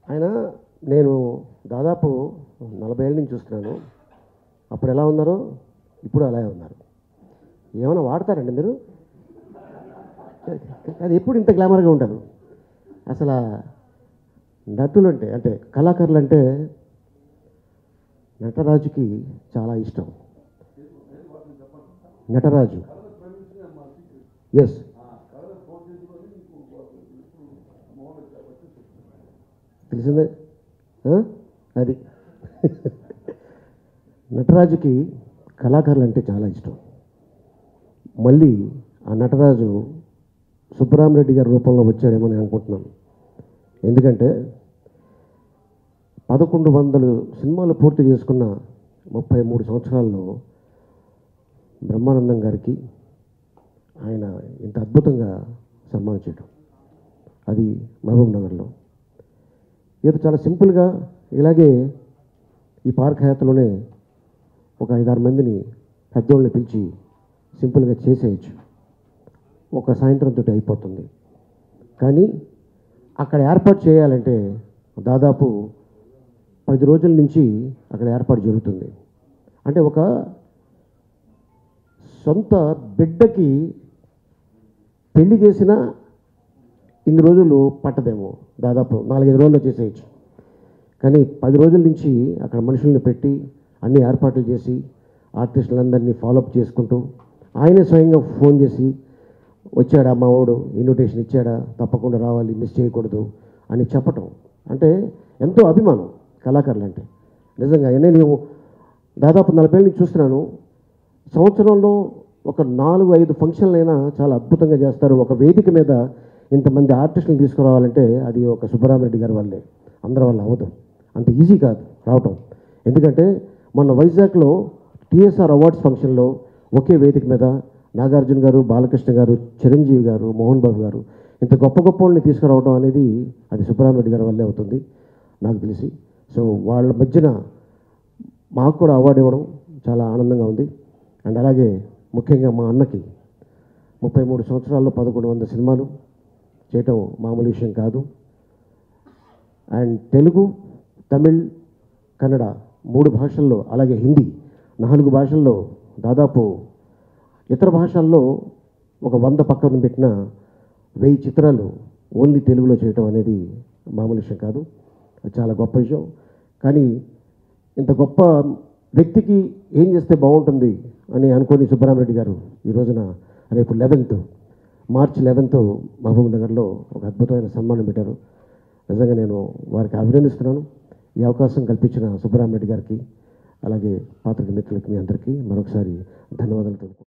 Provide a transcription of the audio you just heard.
ఆయన నేను దాదాపు నలభై ఏళ్ళ నుంచి చూస్తున్నాను అప్పుడు ఎలా ఉన్నారో ఇప్పుడు అలాగే ఉన్నారు ఏమైనా వాడతారండి మీరు అది ఎప్పుడు ఇంత గ్లామర్గా ఉంటారు అసలు ఆ నటులు అంటే అంటే కళాకారులు అంటే నటరాజుకి చాలా ఇష్టం నటరాజు ఎస్ తెలిసిందే ఆ? అది నటరాజుకి కళాకారులు అంటే చాలా ఇష్టం మళ్ళీ ఆ నటరాజు సుబ్బరామరెడ్డి గారి రూపంలో వచ్చాడేమో నేను అనుకుంటున్నాను ఎందుకంటే పదకొండు వందలు సినిమాలు పూర్తి చేసుకున్న ముప్పై మూడు సంవత్సరాల్లో బ్రహ్మానందం గారికి ఆయన ఇంత అద్భుతంగా సన్మానం చేయడం అది మహబూబ్ నగర్లో ఏదో చాలా సింపుల్గా ఇలాగే ఈ పార్క్ హయాత్లోనే ఒక ఐదారు మందిని పెద్దోళ్ళని పిలిచి సింపుల్గా చేసేయచ్చు ఒక సాయంత్రంతో అయిపోతుంది కానీ అక్కడ ఏర్పాటు చేయాలంటే దాదాపు పది రోజుల నుంచి అక్కడ ఏర్పాటు జరుగుతుంది అంటే ఒక సొంత బిడ్డకి పెళ్లి చేసిన ఇన్ని రోజులు పట్టదేమో దాదాపు నాలుగైదు రోజుల్లో చేసేయచ్చు కానీ పది రోజుల నుంచి అక్కడ మనుషుల్ని పెట్టి అన్ని ఏర్పాట్లు చేసి ఆర్టిస్టులందరినీ ఫాలోఅప్ చేసుకుంటూ ఆయనే స్వయంగా ఫోన్ చేసి వచ్చాడా మా వాడు ఇన్విటేషన్ ఇచ్చాడా తప్పకుండా రావాలి మిస్ చేయకూడదు అని చెప్పటం అంటే ఎంతో అభిమానం కళాకారులు అంటే నిజంగా నేను దాదాపు నలభై ఏళ్ళ నుంచి చూస్తున్నాను సంవత్సరంలో ఒక నాలుగు ఐదు ఫంక్షన్లైనా చాలా అద్భుతంగా చేస్తారు ఒక వేదిక మీద ఇంతమంది ఆర్టిస్టులను తీసుకురావాలంటే అది ఒక సుబ్బరామరెడ్డి గారి వల్లే అందరి వల్ల అవ్వదు అంత ఈజీ కాదు రావటం ఎందుకంటే మొన్న వైజాగ్లో టీఎస్ఆర్ అవార్డ్స్ ఫంక్షన్లో ఒకే వేదిక మీద నాగార్జున గారు బాలకృష్ణ గారు చిరంజీవి గారు మోహన్ బాబు గారు ఇంత గొప్ప గొప్ప వాళ్ళని తీసుకురావడం అనేది అది సుబ్బరామరెడ్డి గారి వల్లే అవుతుంది నాకు తెలిసి సో వాళ్ళ మధ్యన మాకు కూడా అవార్డు ఇవ్వడం చాలా ఆనందంగా ఉంది అండ్ అలాగే ముఖ్యంగా మా అన్నకి ముప్పై మూడు సంవత్సరాల్లో పదకొండు వందల సినిమాలు చేయటం మామూలు విషయం కాదు అండ్ తెలుగు తమిళ్ కన్నడ మూడు భాషల్లో అలాగే హిందీ నాలుగు భాషల్లో దాదాపు ఇతర భాషల్లో ఒక వంద పక్కన పెట్టిన వెయ్యి చిత్రాలు ఓన్లీ తెలుగులో చేయటం అనేది మామూలు విషయం కాదు అది చాలా గొప్ప విషయం కానీ ఇంత గొప్ప వ్యక్తికి ఏం చేస్తే బాగుంటుంది అని అనుకోని సుబ్బరామరెడ్డి గారు ఈ రోజున రేపు లెవెన్త్ మార్చి లెవెన్త్ మహబూబ్ నగర్లో ఒక అద్భుతమైన సన్మానం పెట్టారు నిజంగా నేను వారికి అభినందిస్తున్నాను ఈ అవకాశం కల్పించిన సుబ్బరామరెడ్డి గారికి అలాగే పాత్రిక మిత్రులకి మీ అందరికీ మరొకసారి ధన్యవాదాలు తెలుపు